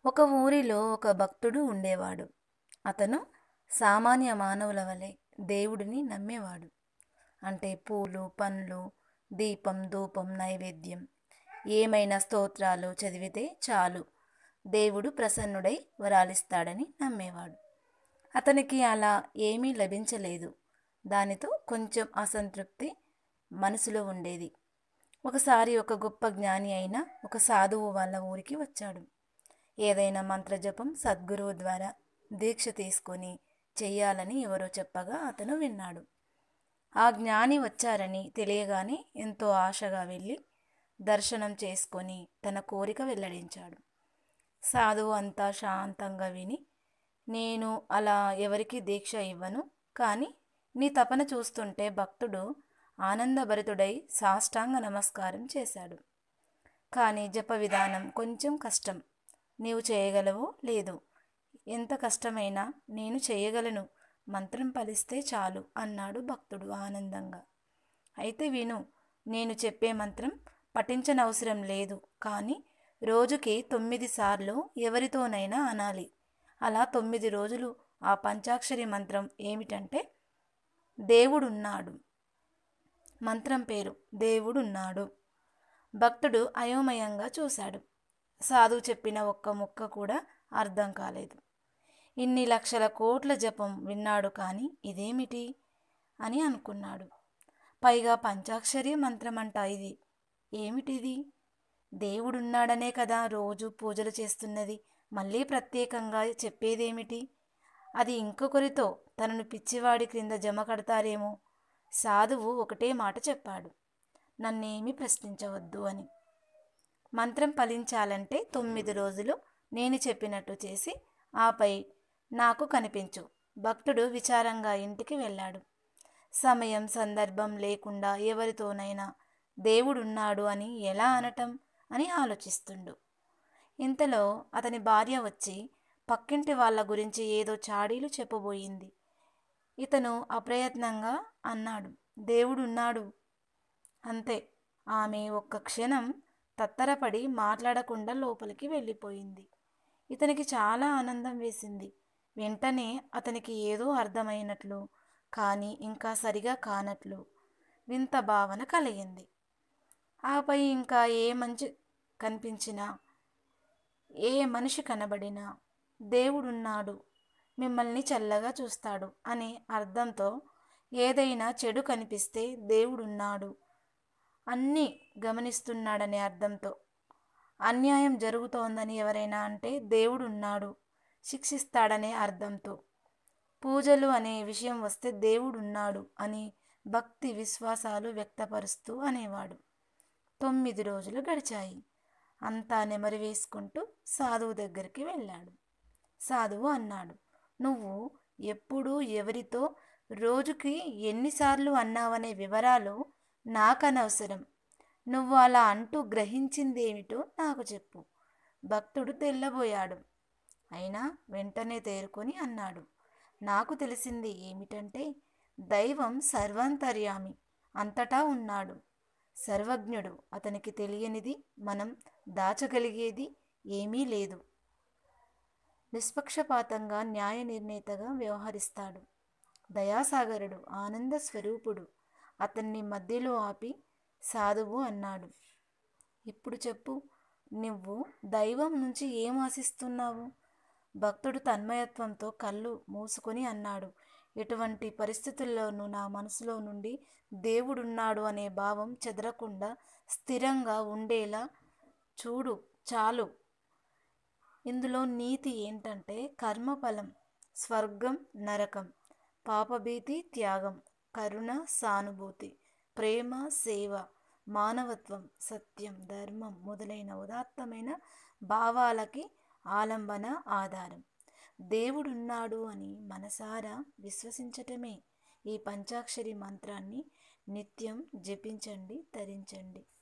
ఒక ఊరిలో ఒక భక్తుడు ఉండేవాడు అతను సామాన్య మానవుల వలె దేవుడిని నమ్మేవాడు అంటే పూలు పండ్లు దీపం ధూపం నైవేద్యం ఏమైనా స్తోత్రాలు చదివితే చాలు దేవుడు ప్రసన్నుడై వరాలిస్తాడని నమ్మేవాడు అతనికి అలా ఏమీ లభించలేదు దానితో కొంచెం అసంతృప్తి మనసులో ఉండేది ఒకసారి ఒక గొప్ప జ్ఞాని అయిన ఒక సాధువు వాళ్ళ ఊరికి వచ్చాడు ఏదైనా మంత్రజపం సద్గురువు ద్వారా దీక్ష తీసుకొని చెయ్యాలని ఎవరో చెప్పగా అతను విన్నాడు ఆ జ్ఞాని వచ్చారని తెలియగానే ఎంతో ఆశగా వెళ్ళి దర్శనం చేసుకొని తన కోరిక వెల్లడించాడు సాధువు అంతా శాంతంగా విని నేను అలా ఎవరికి దీక్ష ఇవ్వను కానీ నీ తపన చూస్తుంటే భక్తుడు ఆనందభరితుడై సాష్టాంగ నమస్కారం చేశాడు కానీ జప విధానం కొంచెం కష్టం నీవు చేయగలవో లేదు ఎంత కష్టమైనా నేను చేయగలను మంత్రం ఫలిస్తే చాలు అన్నాడు భక్తుడు ఆనందంగా అయితే విను నేను చెప్పే మంత్రం పఠించనవసరం లేదు కానీ రోజుకి తొమ్మిది సార్లు ఎవరితోనైనా అనాలి అలా తొమ్మిది రోజులు ఆ పంచాక్షరి మంత్రం ఏమిటంటే దేవుడున్నాడు మంత్రం పేరు దేవుడున్నాడు భక్తుడు అయోమయంగా చూశాడు సాధువు చెప్పిన ఒక్క ముక్క కూడా అర్థం కాలేదు ఇన్ని లక్షల కోట్ల జపం విన్నాడు కానీ ఇదేమిటి అని అనుకున్నాడు పైగా పంచాక్షరి మంత్రం అంట ఇది ఏమిటిది దేవుడున్నాడనే కదా రోజు పూజలు చేస్తున్నది మళ్ళీ ప్రత్యేకంగా చెప్పేదేమిటి అది ఇంకొకరితో తనను పిచ్చివాడి క్రింద జమ కడతారేమో సాధువు ఒకటే మాట చెప్పాడు నన్నేమి ప్రశ్నించవద్దు అని మంత్రం ఫలించాలంటే తొమ్మిది రోజులు నేను చెప్పినట్టు చేసి ఆపై నాకు కనిపించు భక్తుడు విచారంగా ఇంటికి వెళ్ళాడు సమయం సందర్భం లేకుండా ఎవరితోనైనా దేవుడున్నాడు అని ఎలా అనటం అని ఆలోచిస్తుండు ఇంతలో అతని భార్య వచ్చి పక్కింటి వాళ్ళ గురించి ఏదో చాడీలు చెప్పబోయింది ఇతను అప్రయత్నంగా అన్నాడు దేవుడున్నాడు అంతే ఆమె ఒక్క క్షణం తత్తరపడి మాట్లాడకుండా లోపలికి వెళ్ళిపోయింది ఇతనికి చాలా ఆనందం వేసింది వెంటనే అతనికి ఏదో అర్థమైనట్లు కానీ ఇంకా సరిగా కానట్లు వింత భావన కలిగింది ఆపై ఇంకా ఏ మంచి కనిపించినా ఏ మనిషి కనబడినా దేవుడున్నాడు మిమ్మల్ని చల్లగా చూస్తాడు అనే అర్థంతో ఏదైనా చెడు కనిపిస్తే దేవుడున్నాడు అన్నీ గమనిస్తున్నాడనే అర్థంతో అన్యాయం జరుగుతోందని ఎవరైనా అంటే దేవుడున్నాడు శిక్షిస్తాడనే అర్థంతో పూజలు అనే విషయం వస్తే దేవుడున్నాడు అని భక్తి విశ్వాసాలు వ్యక్తపరుస్తూ అనేవాడు తొమ్మిది రోజులు గడిచాయి అంతా నెమరు వేసుకుంటూ సాధువు దగ్గరికి వెళ్ళాడు సాధువు అన్నాడు నువ్వు ఎప్పుడు ఎవరితో రోజుకి ఎన్నిసార్లు అన్నావనే వివరాలు నాకనవసరం నువ్వు అలా అంటూ గ్రహించిందేమిటో నాకు చెప్పు భక్తుడు తెల్లబోయాడు అయినా వెంటనే తేరుకొని అన్నాడు నాకు తెలిసింది ఏమిటంటే దైవం సర్వాంతర్యామి అంతటా ఉన్నాడు సర్వజ్ఞుడు అతనికి తెలియనిది మనం దాచగలిగేది ఏమీ లేదు నిష్పక్షపాతంగా న్యాయ నిర్ణేతగా వ్యవహరిస్తాడు దయాసాగరుడు ఆనంద స్వరూపుడు అతన్ని మధ్యలో ఆపి సాధువు అన్నాడు ఇప్పుడు చెప్పు నువ్వు దైవం నుంచి ఏం ఆశిస్తున్నావు భక్తుడు తన్మయత్వంతో కళ్ళు మూసుకొని అన్నాడు ఎటువంటి పరిస్థితుల్లోనూ నా మనసులో నుండి దేవుడున్నాడు అనే భావం చెదరకుండా స్థిరంగా ఉండేలా చూడు చాలు ఇందులో నీతి ఏంటంటే కర్మఫలం స్వర్గం నరకం పాపభీతి త్యాగం కరుణ సానుభూతి ప్రేమ సేవ మానవత్వం సత్యం ధర్మం మొదలైన ఉదాత్తమైన భావాలకి ఆలంబన ఆధారం దేవుడున్నాడు అని మనసారా విశ్వసించటమే ఈ పంచాక్షరి మంత్రాన్ని నిత్యం జపించండి తరించండి